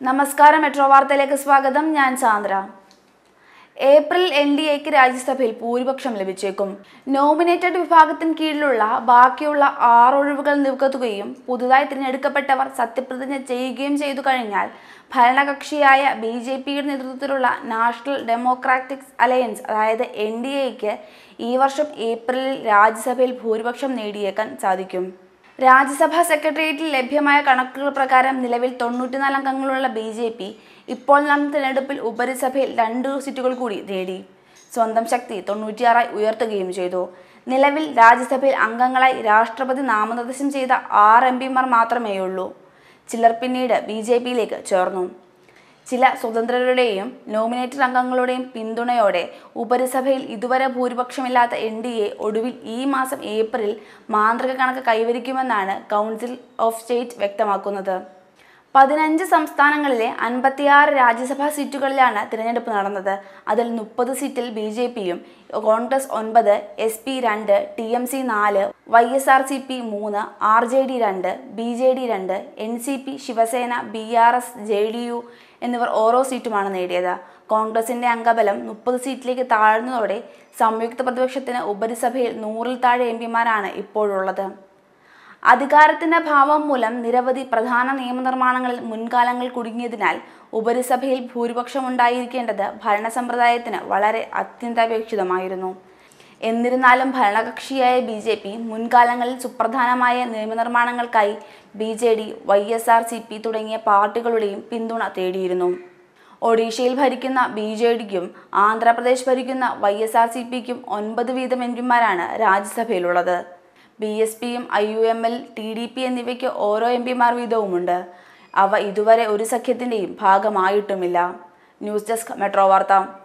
നമസ്കാരം മെട്രോ വാർത്തയിലേക്ക് സ്വാഗതം ഞാൻ ചാന്ദ്ര ഏപ്രിൽ എൻ ഡി എക്ക് രാജ്യസഭയിൽ ഭൂരിപക്ഷം ലഭിച്ചേക്കും നോമിനേറ്റഡ് വിഭാഗത്തിന് കീഴിലുള്ള ബാക്കിയുള്ള ആറ് ഒഴിവുകൾ നികത്തുകയും പുതുതായി തിരഞ്ഞെടുക്കപ്പെട്ടവർ സത്യപ്രതിജ്ഞ ചെയ്യുകയും ചെയ്തു കഴിഞ്ഞാൽ ഭരണകക്ഷിയായ ബി ജെ പിയുടെ നേതൃത്വത്തിലുള്ള നാഷണൽ ഡെമോക്രാറ്റിക് അലയൻസ് അതായത് എൻ ഡി എക്ക് ഈ വർഷം ഏപ്രിലിൽ രാജ്യസഭയിൽ ഭൂരിപക്ഷം നേടിയേക്കാൻ സാധിക്കും രാജ്യസഭാ സെക്രട്ടേറിയറ്റിൽ ലഭ്യമായ കണക്കുകൾ പ്രകാരം നിലവിൽ തൊണ്ണൂറ്റിനാല് അംഗങ്ങളുള്ള ബി ജെ പി ഇപ്പോൾ നടന്ന തിരഞ്ഞെടുപ്പിൽ ഉപരിസഭയിൽ രണ്ട് സീറ്റുകൾ കൂടി നേടി സ്വന്തം ശക്തി തൊണ്ണൂറ്റിയാറായി ഉയർത്തുകയും ചെയ്തു നിലവിൽ രാജ്യസഭയിൽ അംഗങ്ങളായി രാഷ്ട്രപതി നാമനിർദ്ദേശം ചെയ്ത ആറ് എം പിമാർ മാത്രമേയുള്ളൂ ചിലർ പിന്നീട് ബി ജെ പിയിലേക്ക് ചേർന്നു ചില സ്വതന്ത്രരുടെയും നോമിനേറ്റഡ് അംഗങ്ങളുടെയും പിന്തുണയോടെ ഉപരിസഭയിൽ ഇതുവരെ ഭൂരിപക്ഷമില്ലാത്ത എൻ ഡി എ ഒടുവിൽ ഈ മാസം ഏപ്രിൽ മാന്ത്രിക കണക്ക് കൈവരിക്കുമെന്നാണ് കൗൺസിൽ ഓഫ് സ്റ്റേറ്റ് വ്യക്തമാക്കുന്നത് പതിനഞ്ച് സംസ്ഥാനങ്ങളിലെ അൻപത്തിയാറ് രാജ്യസഭാ സീറ്റുകളിലാണ് തിരഞ്ഞെടുപ്പ് നടന്നത് അതിൽ മുപ്പത് സീറ്റിൽ ബി ജെ പിയും കോൺഗ്രസ് ഒൻപത് എസ് പി രണ്ട് ടി എം സി നാല് Y S R C P മൂന്ന് ആർ ജെ ഡി രണ്ട് ബി ജെ ഡി രണ്ട് N C P Shiv Sena B R S J D U എന്നിവർ ഓരോ സീറ്റുമാണ് നേടിയത് കോൺഗ്രസിന്റെ അംഗബലം മുപ്പത് സീറ്റിലേക്ക് താഴ്ന്നതോടെ സംയുക്ത പ്രതിപക്ഷത്തിന് ഉപരിസഭയിൽ നൂറിൽ താഴെ എം പിമാരാണ് ഇപ്പോഴുള്ളത് അധികാരത്തിന്റെ ഭാവം മൂലം നിരവധി പ്രധാന നിയമനിർമ്മാണങ്ങളിൽ മുൻകാലങ്ങൾ കുടുങ്ങിയതിനാൽ ഉപരിസഭയിൽ ഭൂരിപക്ഷം ഉണ്ടായിരിക്കേണ്ടത് ഭരണസമ്പ്രദായത്തിന് വളരെ അത്യന്താപേക്ഷിതമായിരുന്നു എന്നിരുന്നാലും ഭരണകക്ഷിയായ ബി ജെ പി മുൻകാലങ്ങളിൽ സുപ്രധാനമായ നിയമനിർമ്മാണങ്ങൾക്കായി B J D Y S R C P തുടങ്ങിയ പാർട്ടികളുടെയും പിന്തുണ തേടിയിരുന്നു ഒഡീഷയിൽ ഭരിക്കുന്ന ബി ജെ ഡിക്കും ആന്ധ്രാപ്രദേശ് ഭരിക്കുന്ന വൈ എസ് ആർ സി പിക്കും ഒൻപത് വീതം എം പിമാരാണ് രാജ്യസഭയിലുള്ളത് ബി എസ് പിയും I U M L T D P എന്നിവയ്ക്ക് ഓരോ എം പിമാർ വീതവുമുണ്ട് അവ ഇതുവരെ ഒരു സഖ്യത്തിൻ്റെയും ഭാഗമായിട്ടുമില്ല ന്യൂസ് ഡെസ്ക് മെട്രോ വാർത്ത